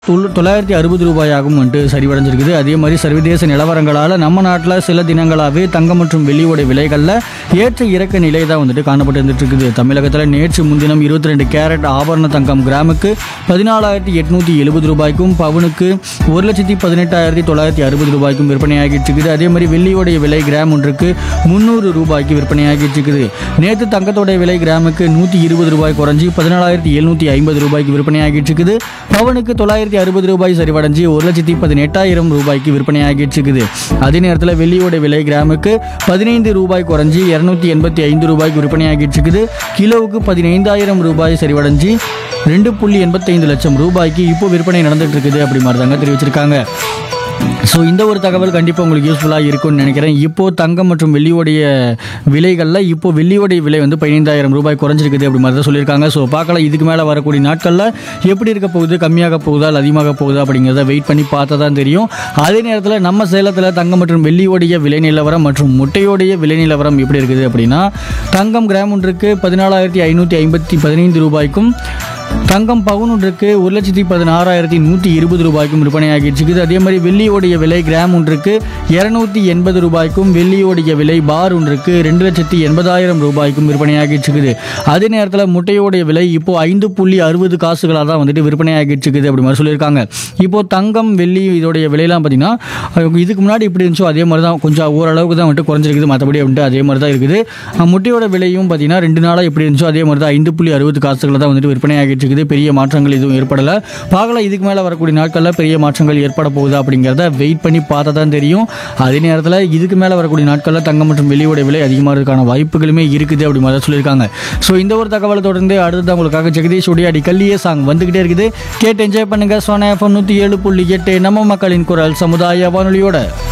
தொள் தொள்ளாயிரத்தி அறுபது ரூபாயாகவும் வந்துட்டு சரிவடைஞ்சிருக்குது அதே மாதிரி சர்வதேச நிலவரங்களால் நம்ம நாட்டில் சில தினங்களாகவே தங்கம் மற்றும் வெள்ளியோட விலைகளில் ஏற்ற இறக்க நிலை தான் வந்துட்டு காணப்பட்டு இருந்துட்டு இருக்குது தமிழகத்தில் நேற்று முன்தினம் இருபத்தி ரெண்டு கேரட் ஆபரண தங்கம் கிராமுக்கு பதினாலாயிரத்தி எட்நூற்றி எழுபது ரூபாய்க்கும் பவுனுக்கு ஒரு லட்சத்தி பதினெட்டாயிரத்தி தொள்ளாயிரத்தி அறுபது ரூபாய்க்கும் விற்பனையாகிட்டு இருக்குது அதே மாதிரி வெள்ளியோடைய விலை கிராம் ஒன்றுக்கு முந்நூறு ரூபாய்க்கு விற்பனையாகிட்டு இருக்குது நேற்று தங்கத்தோடைய விலை கிராமுக்கு நூற்றி இருபது ரூபாய் குறைஞ்சி பதினாலாயிரத்தி எழுநூற்றி ஐம்பது ரூபாய்க்கு விற்பனையாகிட்டு இருக்குது பவனுக்கு தொள்ளாயிரத்தி அறுபது ரூபாய் சரிவடைஞ்சு ஒரு லட்சத்தி பதினெட்டாயிரம் ரூபாய்க்கு விற்பனையாகிட்டு இருக்குது அதே நேரத்தில் வெள்ளியோட விலை கிராமுக்கு பதினைந்து ரூபாய் குறைஞ்சி இரநூத்தி எண்பத்தி ஐந்து ரூபாய்க்கு விற்பனையாகிட்டு இருக்குது கிலோவுக்கு பதினைந்தாயிரம் ரூபாய் சரிவடைஞ்சு ரெண்டு புள்ளி எண்பத்தைந்து லட்சம் ரூபாய்க்கு இப்போ விற்பனை நடந்துட்டு இருக்குது அப்படி மாதிரி தாங்க தெரிவிச்சிருக்காங்க ஸோ இந்த ஒரு தகவல் கண்டிப்பாக உங்களுக்கு யூஸ்ஃபுல்லாக இருக்கும்னு நினைக்கிறேன் இப்போ தங்கம் மற்றும் வெள்ளியோடைய விலைகளில் இப்போ வெள்ளியோடைய விலை வந்து பதினைந்தாயிரம் ரூபாய் குறைஞ்சிருக்குது அப்படி மாதிரி தான் சொல்லியிருக்காங்க ஸோ பார்க்கலாம் இதுக்கு மேலே வரக்கூடிய நாட்களில் எப்படி இருக்க போகுது கம்மியாக போகுதா இல்லை அதிகமாக போகுதா அப்படிங்கிறத வெயிட் பண்ணி பார்த்தா தான் தெரியும் அதே நேரத்தில் நம்ம சேலத்தில் தங்கம் மற்றும் வெள்ளியோடைய விலை நிலவரம் மற்றும் முட்டையோடைய விலை நிலவரம் எப்படி இருக்குது அப்படின்னா தங்கம் கிராம் ஒன்றுக்கு பதினாலாயிரத்தி ஐநூற்றி ஐம்பத்தி பதினைந்து ரூபாய்க்கும் தங்கம் பவுன் ஒன்றுக்கு ஒரு லட்சத்தி பதினாறாயிரத்தி நூற்றி இருபது ரூபாய்க்கும் விற்பனையாகிட்டு இருக்குது அதே மாதிரி வெள்ளியோடைய விலை கிராம் ஒன்றுக்கு இரநூத்தி எண்பது ரூபாய்க்கும் வெள்ளியோடைய விலை பார் ஒன்றுக்கு ரெண்டு லட்சத்தி எண்பதாயிரம் ரூபாய்க்கும் விற்பனையாகிட்டு இருக்குது அதே நேரத்தில் முட்டையோடைய விலை இப்போ ஐந்து புள்ளி அறுபது காசுகளாக தான் வந்துட்டு விற்பனையாகிட்டு இருக்குது அப்படி மாதிரி சொல்லியிருக்காங்க இப்போ தங்கம் வெள்ளி இதோடைய விலையெல்லாம் பார்த்தீங்கன்னா அஹ் இதுக்கு முன்னாடி இப்படி இருந்துச்சோ அதே மாதிரி தான் கொஞ்சம் ஓரளவுக்கு தான் வந்துட்டு குறைஞ்சிருக்குது மற்றபடி வந்துட்டு அதே மாதிரி தான் இருக்குது அஹ் முட்டையோட விலையும் பார்த்தீங்கன்னா ரெண்டு நாளாக எப்படி இருந்துச்சோ அதே மாதிரி தான் ஐந்து புள்ளி அறுபது காசுகளில் தான் வந்துட்டு விற்பனையாகிட்டு இருக்குது பெரிய மாற்றங்கள் எதுவும் ஏற்படலை பார்க்கலாம் இதுக்கு மேலே வரக்கூடிய நாட்களில் பெரிய மாற்றங்கள் ஏற்பட போகுதா அப்படிங்கிறத வெயிட் பண்ணி பார்த்தா தான் தெரியும் அதே நேரத்தில் இதுக்கு மேலே வரக்கூடிய நாட்களில் தங்கம் மற்றும் வெள்ளியோட விலை அதிகமாகிறதுக்கான வாய்ப்புகளுமே இருக்குது அப்படி மாதிரி தான் சொல்லியிருக்காங்க ஸோ இந்த ஒரு தகவலை தொடர்ந்து அடுத்தது உங்களுக்காக ஜெகதீஷுடைய அடி கல்லியே சாங் வந்துக்கிட்டே இருக்குது கேட்டு என்ஜாய் பண்ணுங்க சோனா எஃப்எம் நூற்றி ஏழு புள்ளி எட்டு நம்ம மக்களின் குரல் சமுதாய வானொலியோட